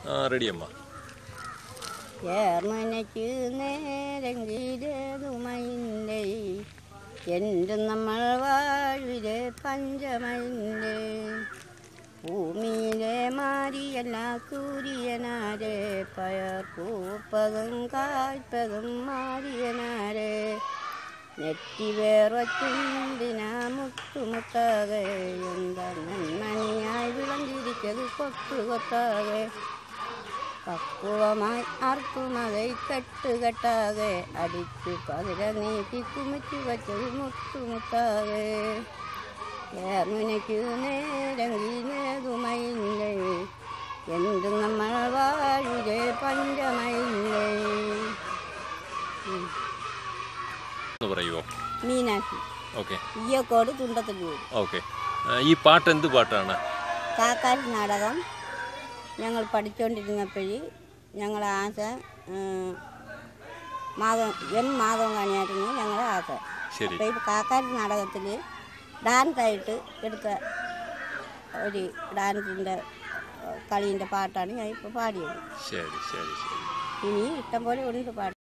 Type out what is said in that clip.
ആ റെഡിയമ്മ ചേർമനയ്ക്ക് നേരെങ്കിലേതുമയില്ലേ എന്ത് നമ്മൾ വാഴിലെ പഞ്ചമയില്ലേ ഭൂമിയിലെ മാരിയല്ല സൂര്യനാരെ പയർ പൂപ്പതും കായ്പതും മാറിയനാരെ നെറ്റി വേറൊച്ചുണ്ടിനാ മുത്തുമുത്താകെ എന്താ നന്മണിയായി വിളഞ്ഞിരിച്ചത് കൊത്തു കൊത്താകെ പക്വമായി അർത്തുമതൈ കെട്ടുകെട്ടാകെ അടിച്ചു പതിര നീട്ടി കുമിച്ചു വച്ചത് മുത്തുമുത്താകെ ഏർമുനയ്ക്കു നേരങ്കിലേതുമയില്ലേ എന്ത് നമ്മൾ വാഴുകെ പഞ്ചമയില്ലേ ഒന്ന് പറയുമോ മീനാക്ഷി ഓക്കെ ഈയക്കോട് തുണ്ടത്തിൽ വീട് ഓക്കെ ഈ പാട്ട് എന്ത് പാട്ടാണ് കാക്കാരി നാടകം ഞങ്ങൾ പഠിച്ചുകൊണ്ടിരുന്നപ്പോഴ് ഞങ്ങൾ ആശ മാധവൻ എം മാധവൻ കാണിയായിരുന്നു ഞങ്ങളുടെ ആശ ശരി അപ്പോൾ ഈ കാക്കാരി നാടകത്തിൽ ഡാൻസായിട്ട് എടുത്ത ഒരു ഡാൻസിൻ്റെ കളീൻ്റെ പാട്ടാണ് ഞാൻ ഇപ്പോൾ പാടിയത് ശരി ശരി ശരി ഇനി ഇഷ്ടം പോലെ ഉണ്ട് പാട്ട്